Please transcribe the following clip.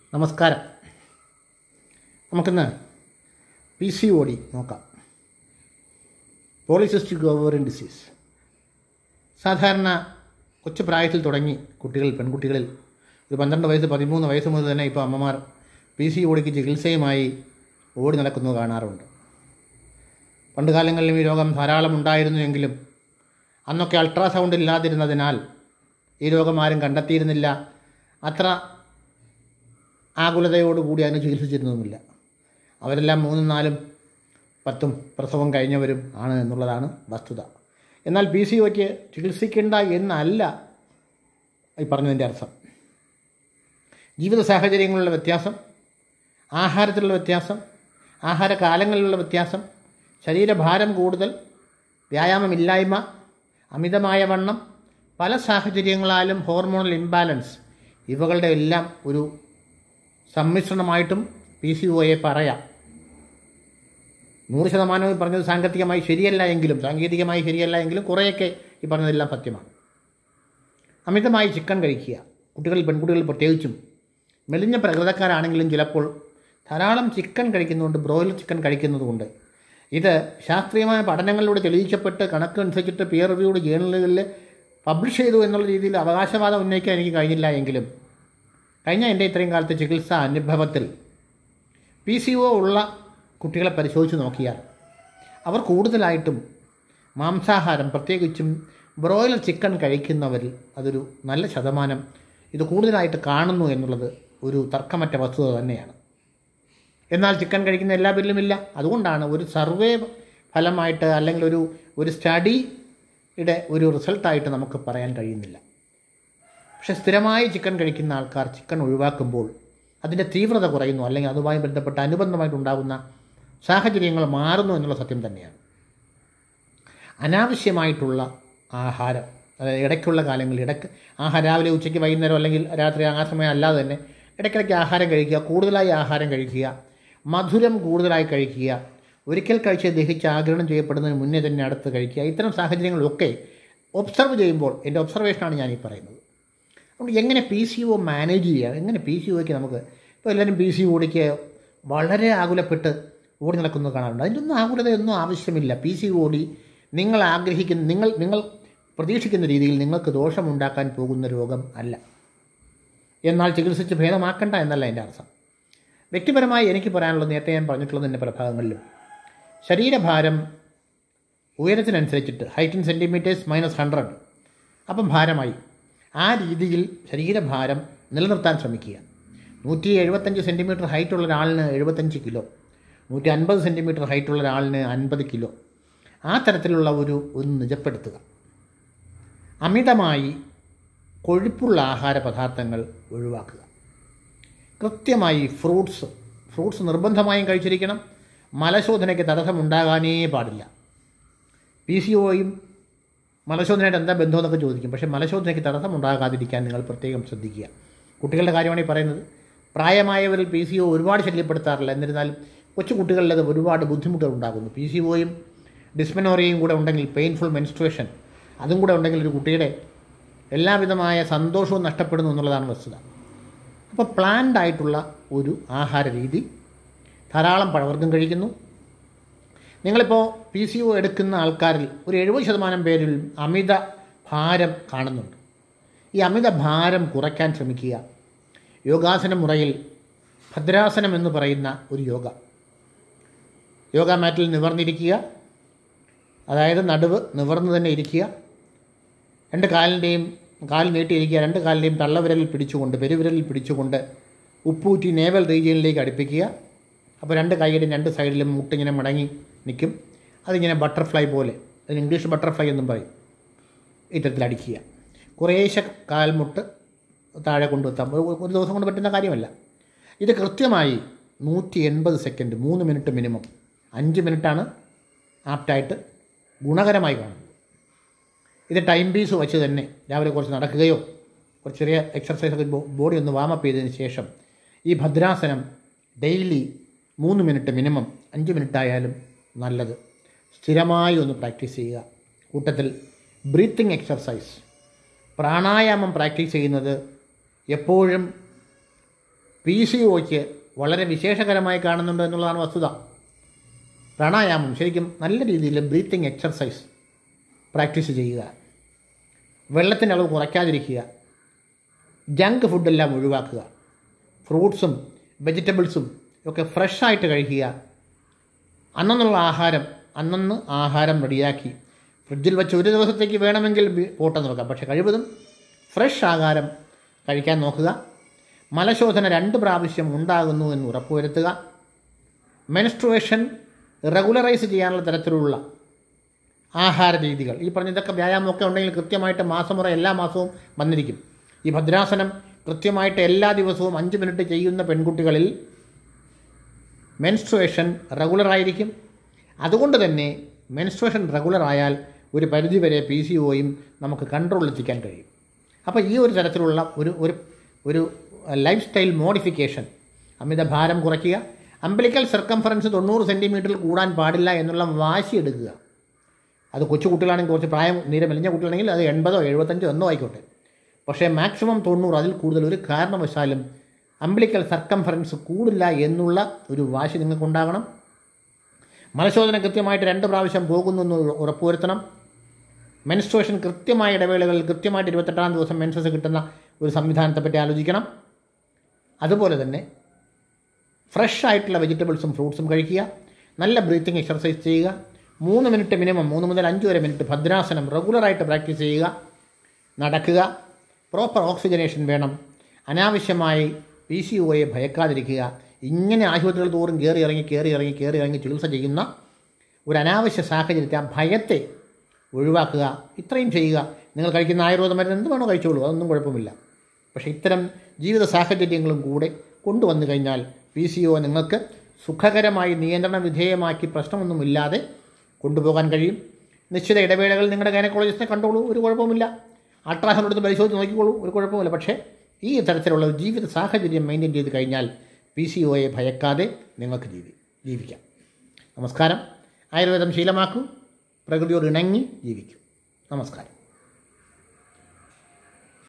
നമസ്കാരം നമുക്കിന്ന് P C O D നോക്കാം പോളിസിസ്റ്റിക് ഓവറിൻ ഡിസീസ് സാധാരണ കൊച്ചു പ്രായത്തിൽ തുടങ്ങി കുട്ടികൾ പെൺകുട്ടികളിൽ ഒരു പന്ത്രണ്ട് വയസ്സ് പതിമൂന്ന് വയസ്സ് മുതൽ തന്നെ ഇപ്പോൾ അമ്മമാർ പി സി ഒടിക്ക് ചികിത്സയുമായി ഓടി നടക്കുന്നത് കാണാറുണ്ട് പണ്ട് കാലങ്ങളിലും ഈ രോഗം ധാരാളം ഉണ്ടായിരുന്നുവെങ്കിലും അന്നൊക്കെ അൾട്രാസൗണ്ട് ഇല്ലാതിരുന്നതിനാൽ ഈ രോഗം ആരും കണ്ടെത്തിയിരുന്നില്ല അത്ര ആകുലതയോടുകൂടി അതിനെ ചികിത്സിച്ചിരുന്നതുമില്ല അവരെല്ലാം മൂന്നും നാലും പത്തും പ്രസവം കഴിഞ്ഞവരും ആണ് എന്നുള്ളതാണ് വസ്തുത എന്നാൽ പി സി ഒക്ക് ചികിത്സിക്കേണ്ട എന്നല്ല ഈ പറഞ്ഞതിൻ്റെ അർത്ഥം ജീവിത സാഹചര്യങ്ങളിലുള്ള വ്യത്യാസം ആഹാരത്തിലുള്ള വ്യത്യാസം ആഹാര കാലങ്ങളിലുള്ള വ്യത്യാസം ശരീരഭാരം കൂടുതൽ വ്യായാമമില്ലായ്മ അമിതമായ വണ്ണം പല സാഹചര്യങ്ങളാലും ഹോർമോണൽ ഇംബാലൻസ് ഇവകളുടെ എല്ലാം ഒരു സമ്മിശ്രണമായിട്ടും പി സി ഒയെ പറയാം നൂറ് ശതമാനവും ഈ പറഞ്ഞത് സാങ്കത്തികമായി ശരിയല്ല എങ്കിലും സാങ്കേതികമായി ശരിയല്ല എങ്കിലും കുറേയൊക്കെ ഈ പറഞ്ഞതെല്ലാം സത്യമാണ് അമിതമായി ചിക്കൻ കഴിക്കുക കുട്ടികളിൽ പെൺകുട്ടികളിൽ പ്രത്യേകിച്ചും മെലിഞ്ഞ പ്രകൃതക്കാരാണെങ്കിലും ചിലപ്പോൾ ധാരാളം ചിക്കൻ കഴിക്കുന്നതുകൊണ്ട് ബ്രോയിലർ ചിക്കൻ കഴിക്കുന്നതുകൊണ്ട് ഇത് ശാസ്ത്രീയമായ പഠനങ്ങളിലൂടെ തെളിയിക്കപ്പെട്ട് കണക്കനുസരിച്ചിട്ട് പിയർ റിവ്യൂഡ് ജേണലുകളിൽ പബ്ലിഷ് ചെയ്തു എന്നുള്ള രീതിയിൽ അവകാശവാദം ഉന്നയിക്കാൻ എനിക്ക് കഴിഞ്ഞില്ല എങ്കിലും കഴിഞ്ഞ എൻ്റെ ഇത്രയും കാലത്തെ ചികിത്സാ അനുഭവത്തിൽ പി സി ഒ ഉള്ള കുട്ടികളെ പരിശോധിച്ച് നോക്കിയാൽ അവർ കൂടുതലായിട്ടും മാംസാഹാരം പ്രത്യേകിച്ചും ബ്രോയിലർ ചിക്കൻ കഴിക്കുന്നവരിൽ അതൊരു നല്ല ശതമാനം ഇത് കൂടുതലായിട്ട് കാണുന്നു എന്നുള്ളത് ഒരു തർക്കമറ്റ വസ്തുത തന്നെയാണ് എന്നാൽ ചിക്കൻ കഴിക്കുന്ന എല്ലാ പേരിലുമില്ല അതുകൊണ്ടാണ് ഒരു സർവേ ഫലമായിട്ട് അല്ലെങ്കിൽ ഒരു ഒരു സ്റ്റഡിയുടെ ഒരു റിസൾട്ടായിട്ട് നമുക്ക് പറയാൻ കഴിയുന്നില്ല പക്ഷെ സ്ഥിരമായി ചിക്കൻ കഴിക്കുന്ന ആൾക്കാർ ചിക്കൻ ഒഴിവാക്കുമ്പോൾ അതിൻ്റെ തീവ്രത കുറയുന്നു അല്ലെങ്കിൽ അതുമായി ബന്ധപ്പെട്ട അനുബന്ധമായിട്ടുണ്ടാകുന്ന സാഹചര്യങ്ങൾ മാറുന്നു എന്നുള്ള സത്യം തന്നെയാണ് അനാവശ്യമായിട്ടുള്ള ആഹാരം അതായത് ഇടയ്ക്കുള്ള കാലങ്ങളിൽ ഇടയ്ക്ക് ആഹാരം രാവിലെ ഉച്ചയ്ക്ക് വൈകുന്നേരം അല്ലെങ്കിൽ രാത്രി ആ സമയം അല്ലാതെ തന്നെ ഇടയ്ക്കിടയ്ക്ക് ആഹാരം കഴിക്കുക കൂടുതലായി ആഹാരം കഴിക്കുക മധുരം കൂടുതലായി കഴിക്കുക ഒരിക്കൽ കഴിച്ച് ദഹിച്ച് ആഗിരണം ചെയ്യപ്പെടുന്നതിന് മുന്നേ തന്നെ അടുത്ത് കഴിക്കുക ഇത്തരം സാഹചര്യങ്ങളൊക്കെ ഒബ്സർവ് ചെയ്യുമ്പോൾ എൻ്റെ ഒബ്സർവേഷനാണ് ഞാൻ ഈ പറയുന്നത് അതുകൊണ്ട് എങ്ങനെ പി സി ഒ മാനേജ് ചെയ്യാം എങ്ങനെ പി സി ഒക്ക് നമുക്ക് ഇപ്പോൾ എല്ലാവരും പി സി ഒടിക്ക് വളരെ ആകുലപ്പെട്ട് ഓടി നടക്കുന്നത് കാണാറുണ്ട് അതിൻ്റെ ഒന്നും ആകുലതയൊന്നും ആവശ്യമില്ല പി സി ഓടി നിങ്ങൾ ആഗ്രഹിക്കുന്ന നിങ്ങൾ നിങ്ങൾ പ്രതീക്ഷിക്കുന്ന രീതിയിൽ നിങ്ങൾക്ക് ദോഷമുണ്ടാക്കാൻ പോകുന്ന രോഗം അല്ല എന്നാൽ ചികിത്സിച്ച് ഭേദമാക്കണ്ട എന്നല്ല എൻ്റെ അർത്ഥം വ്യക്തിപരമായി എനിക്ക് പറയാനുള്ളത് നേരത്തെ ഞാൻ പറഞ്ഞിട്ടുള്ളത് എൻ്റെ പല ഭാഗങ്ങളിലും ശരീരഭാരം ഉയരത്തിനനുസരിച്ചിട്ട് ഹൈറ്റിൻ സെൻറ്റിമീറ്റേഴ്സ് മൈനസ് ഹൺഡ്രഡ് അപ്പം ഭാരമായി ആ രീതിയിൽ ശരീരഭാരം നിലനിർത്താൻ ശ്രമിക്കുക നൂറ്റി എഴുപത്തഞ്ച് സെൻറ്റിമീറ്റർ ഹൈറ്റുള്ള ഒരാളിന് എഴുപത്തഞ്ച് കിലോ നൂറ്റി അൻപത് സെൻറ്റിമീറ്റർ ഹൈറ്റുള്ള ഒരാളിന് അൻപത് കിലോ ആ തരത്തിലുള്ള ഒരു ഒന്ന് നിജപ്പെടുത്തുക അമിതമായി കൊഴുപ്പുള്ള ആഹാര പദാർത്ഥങ്ങൾ ഒഴിവാക്കുക കൃത്യമായി ഫ്രൂട്ട്സ് ഫ്രൂട്ട്സ് നിർബന്ധമായും കഴിച്ചിരിക്കണം മലശോധനയ്ക്ക് തടസ്സമുണ്ടാകാനേ പാടില്ല പി സി ഒയും മലശോധനയായിട്ട് എന്താ ബന്ധമെന്നൊക്കെ ചോദിക്കും പക്ഷേ മലശോധനയ്ക്ക് തടസ്സമുണ്ടാകാതിരിക്കാൻ നിങ്ങൾ പ്രത്യേകം ശ്രദ്ധിക്കുക കുട്ടികളുടെ കാര്യമാണ് ഈ പറയുന്നത് പ്രായമായവരിൽ പി സി ഒ ഒരുപാട് ശല്യപ്പെടുത്താറില്ല എന്നിരുന്നാലും കൊച്ചു കുട്ടികളിൽ അത് ഒരുപാട് ബുദ്ധിമുട്ടുകൾ ഉണ്ടാകുന്നു പി സി ഒയും ഡിസ്മെനോറിയയും കൂടെ ഉണ്ടെങ്കിൽ പെയിൻഫുൾ മെൻസ്ട്രേഷൻ അതും കൂടെ ഉണ്ടെങ്കിൽ ഒരു കുട്ടിയുടെ എല്ലാവിധമായ സന്തോഷവും നഷ്ടപ്പെടുന്നു എന്നുള്ളതാണ് വസ്തുത അപ്പോൾ പ്ലാൻഡ് ആയിട്ടുള്ള ഒരു ആഹാര രീതി ധാരാളം പഴവർഗ്ഗം കഴിക്കുന്നു നിങ്ങളിപ്പോൾ പി സി ഒ എടുക്കുന്ന ആൾക്കാരിൽ ഒരു എഴുപത് ശതമാനം പേരിൽ അമിത ഭാരം കാണുന്നുണ്ട് ഈ അമിത ഭാരം കുറയ്ക്കാൻ ശ്രമിക്കുക യോഗാസന മുറയിൽ ഭദ്രാസനം എന്ന് പറയുന്ന ഒരു യോഗ യോഗ മാറ്റിൽ നിവർന്നിരിക്കുക അതായത് നടുവ് നിവർന്ന് തന്നെ ഇരിക്കുക രണ്ട് കാലിൻ്റെയും കാൽ നീട്ടിയിരിക്കുക രണ്ട് കാലിൻ്റെയും തള്ളവിരലിൽ പിടിച്ചുകൊണ്ട് പെരുവിരലിൽ പിടിച്ചുകൊണ്ട് ഉപ്പൂറ്റി നേവൽ റീജിയനിലേക്ക് അടുപ്പിക്കുക അപ്പോൾ രണ്ട് കൈയുടെയും രണ്ട് സൈഡിലും മുട്ടിങ്ങനെ മടങ്ങി നിൽക്കും അതിങ്ങനെ ബട്ടർഫ്ലൈ പോലെ അതിന് ഇംഗ്ലീഷ് ബട്ടർഫ്ലൈ എന്നും പറയും ഇത്തരത്തിൽ അടിക്കുക കുറേശ്ശെ കാൽമുട്ട് താഴെ കൊണ്ടുവെത്താം ഒരു ഒരു ദിവസം കൊണ്ട് പറ്റുന്ന കാര്യമല്ല ഇത് കൃത്യമായി നൂറ്റി എൺപത് സെക്കൻഡ് മൂന്ന് മിനിറ്റ് മിനിമം അഞ്ച് മിനിറ്റാണ് ആപ്റ്റായിട്ട് ഗുണകരമായി കാണുന്നത് ഇത് ടൈം പീസ് വെച്ച് തന്നെ രാവിലെ കുറച്ച് നടക്കുകയോ കുറച്ച് ചെറിയ എക്സർസൈസൊക്കെ ബോഡി ഒന്ന് വാമപ്പ് ചെയ്തതിന് ശേഷം ഈ ഭദ്രാസനം ഡെയിലി മൂന്ന് മിനിറ്റ് മിനിമം അഞ്ച് മിനിറ്റ് ആയാലും നല്ലത് സ്ഥിരമായി ഒന്ന് പ്രാക്ടീസ് ചെയ്യുക കൂട്ടത്തിൽ ബ്രീത്തിങ് എക്സർസൈസ് പ്രാണായാമം പ്രാക്ടീസ് ചെയ്യുന്നത് എപ്പോഴും പി സി ഒക്ക് വളരെ വിശേഷകരമായി കാണുന്നുണ്ട് എന്നുള്ളതാണ് വസ്തുത പ്രാണായാമം ശരിക്കും നല്ല രീതിയിൽ ബ്രീത്തിങ് എക്സർസൈസ് പ്രാക്ടീസ് ചെയ്യുക വെള്ളത്തിൻ്റെ അളവ് കുറയ്ക്കാതിരിക്കുക ജങ്ക് ഫുഡെല്ലാം ഒഴിവാക്കുക ഫ്രൂട്ട്സും വെജിറ്റബിൾസും ഒക്കെ ഫ്രഷായിട്ട് കഴിക്കുക അന്നുള്ള ആഹാരം അന്നന്ന് ആഹാരം റെഡിയാക്കി ഫ്രിഡ്ജിൽ വെച്ച് ഒരു ദിവസത്തേക്ക് വേണമെങ്കിൽ വി- പോട്ടെ നോക്കാം പക്ഷേ കഴിവതും ഫ്രഷ് ആഹാരം കഴിക്കാൻ നോക്കുക മലശോധന രണ്ട് പ്രാവശ്യം ഉണ്ടാകുന്നു എന്ന് ഉറപ്പുവരുത്തുക മെൻസ്ട്രുവേഷൻ റെഗുലറൈസ് ചെയ്യാനുള്ള തരത്തിലുള്ള ആഹാര രീതികൾ ഈ പറഞ്ഞ ഇതൊക്കെ വ്യായാമമൊക്കെ ഉണ്ടെങ്കിൽ കൃത്യമായിട്ട് മാസമുറ എല്ലാ മാസവും വന്നിരിക്കും ഈ ഭദ്രാസനം കൃത്യമായിട്ട് എല്ലാ ദിവസവും അഞ്ച് മിനിറ്റ് ചെയ്യുന്ന പെൺകുട്ടികളിൽ മെൻസ്ട്രുവേഷൻ റെഗുലറായിരിക്കും അതുകൊണ്ട് തന്നെ മെൻസ്ട്രുവേഷൻ റെഗുലർ ആയാൽ ഒരു പരിധിവരെ പി സി ഒയും നമുക്ക് കൺട്രോളിലെത്തിക്കാൻ കഴിയും അപ്പോൾ ഈ ഒരു തരത്തിലുള്ള ഒരു ഒരു ഒരു ലൈഫ് സ്റ്റൈൽ മോഡിഫിക്കേഷൻ അമിത ഭാരം കുറയ്ക്കുക അമ്പലിക്കൽ സർക്കംഫറൻസ് തൊണ്ണൂറ് സെൻറ്റിമീറ്ററിൽ കൂടാൻ പാടില്ല എന്നുള്ള വാശി എടുക്കുക അത് കൊച്ചു കുട്ടികളാണെങ്കിൽ കുറച്ച് പ്രായം നീരെ മെലിഞ്ഞ കുട്ടികളാണെങ്കിൽ അത് എൺപതോ എഴുപത്തഞ്ചോ എന്നോ ആയിക്കോട്ടെ പക്ഷേ മാക്സിമം തൊണ്ണൂറ് അതിൽ കൂടുതൽ ഒരു കാരണവശാലും അംബ്ലിക്കൽ സർക്കംഫറൻസ് കൂടില്ല എന്നുള്ള ഒരു വാശി നിങ്ങൾക്കുണ്ടാകണം മലശോധന കൃത്യമായിട്ട് രണ്ട് പ്രാവശ്യം പോകുന്നു എന്ന് ഉറപ്പുവരുത്തണം മെൻസ്ട്രുവേഷൻ കൃത്യമായ ഇടവേളകളിൽ കൃത്യമായിട്ട് ഇരുപത്തെട്ടാം ദിവസം മെൻസസ് കിട്ടുന്ന ഒരു സംവിധാനത്തെപ്പറ്റി ആലോചിക്കണം അതുപോലെ തന്നെ ഫ്രഷ് ആയിട്ടുള്ള വെജിറ്റബിൾസും ഫ്രൂട്ട്സും കഴിക്കുക നല്ല ബ്രീത്തിങ് എക്സർസൈസ് ചെയ്യുക മൂന്ന് മിനിറ്റ് മിനിമം മൂന്ന് മുതൽ അഞ്ച് വരെ മിനിറ്റ് ഭദ്രാസനം റെഗുലറായിട്ട് പ്രാക്ടീസ് ചെയ്യുക നടക്കുക പ്രോപ്പർ ഓക്സിജനേഷൻ വേണം അനാവശ്യമായി പി സി ഒയെ ഭയക്കാതിരിക്കുക ഇങ്ങനെ ആശുപത്രികൾ തോറും കയറി ഇറങ്ങി കയറി ഇറങ്ങി കയറി ഇറങ്ങി ചികിത്സ ചെയ്യുന്ന ഒരു അനാവശ്യ സാഹചര്യത്തെ ആ ഭയത്തെ ഒഴിവാക്കുക ഇത്രയും ചെയ്യുക നിങ്ങൾ കഴിക്കുന്ന ആയുർവേദ മരുന്ന് എന്ത് വേണോ കഴിച്ചോളൂ അതൊന്നും കുഴപ്പമില്ല പക്ഷേ ഇത്തരം ജീവിത സാഹചര്യങ്ങളും കൂടെ കൊണ്ടുവന്നു കഴിഞ്ഞാൽ പി സി ഒ നിങ്ങൾക്ക് സുഖകരമായി നിയന്ത്രണ വിധേയമാക്കി പ്രശ്നമൊന്നുമില്ലാതെ കൊണ്ടുപോകാൻ കഴിയും നിശ്ചിത ഇടവേളകൾ നിങ്ങളുടെ ഗൈനക്കോളജിസ്റ്റിനെ കണ്ടോളൂ ഒരു കുഴപ്പമില്ല അൾട്രാസൗണ്ട് എടുത്ത് പരിശോധിച്ച് നോക്കിക്കോളൂ ഒരു കുഴപ്പമില്ല പക്ഷേ ഈ തരത്തിലുള്ള ഒരു ജീവിത സാഹചര്യം മെയിൻറ്റെയിൻ ചെയ്ത് കഴിഞ്ഞാൽ പി സി ഒയെ ഭയക്കാതെ നിങ്ങൾക്ക് ജീവി ജീവിക്കാം നമസ്കാരം ആയുർവേദം ശീലമാക്കൂ പ്രകൃതിയോട് ഇണങ്ങി ജീവിക്കൂ നമസ്കാരം